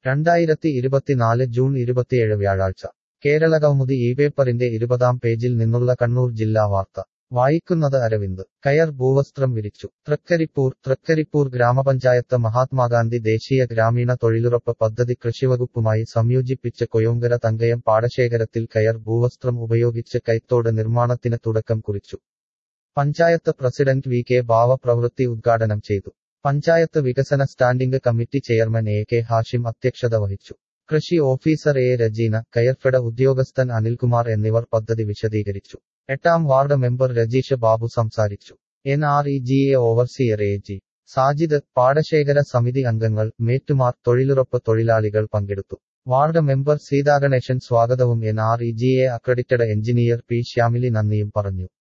രണ്ടായിരത്തി ഇരുപത്തിനാല് ജൂൺ ഇരുപത്തിയേഴ് വ്യാഴാഴ്ച കേരളകൗമുദി ഈ പേപ്പറിന്റെ ഇരുപതാം പേജിൽ നിന്നുള്ള കണ്ണൂർ ജില്ലാ വാർത്ത വായിക്കുന്നത് അരവിന്ദ് കയർ ഭൂവസ്ത്രം വിരിച്ചു തൃക്കരിപ്പൂർ തൃക്കരിപ്പൂർ ഗ്രാമപഞ്ചായത്ത് മഹാത്മാഗാന്ധി ദേശീയ ഗ്രാമീണ തൊഴിലുറപ്പ് പദ്ധതി കൃഷിവകുപ്പുമായി സംയോജിപ്പിച്ച് കൊയോങ്കര തങ്കയം പാടശേഖരത്തിൽ കയർ ഭൂവസ്ത്രം ഉപയോഗിച്ച് കൈത്തോട് നിർമ്മാണത്തിന് തുടക്കം കുറിച്ചു panchayat president V K Bava പ്രവൃത്തി ഉദ്ഘാടനം ചെയ്തു പഞ്ചായത്ത് വികസന standing committee chairman A K Hashim അധ്യക്ഷത വഹിച്ചു കൃഷി ഓഫീസർ എ രജീന കയർഫെഡ ഉദ്യോഗസ്ഥൻ അനിൽകുമാർ എന്നിവർ പദ്ധതി വിശദീകരിച്ചു എട്ടാം വാർഡ് മെമ്പർ രജീഷ് ബാബു സംസാരിച്ചു N R E G A overseer A G Sajid പാടശേഖര സമിതി അംഗങ്ങൾ മേറ്റുമാർ തൊഴിലുറപ്പ് തൊഴിലാളികൾ പങ്കെടുത്തു വാർഡ് മെമ്പർ സീതാഗണേശൻ സ്വാഗതവും N R E G A accredited engineer P Shyamili നന്ദിയും പറഞ്ഞു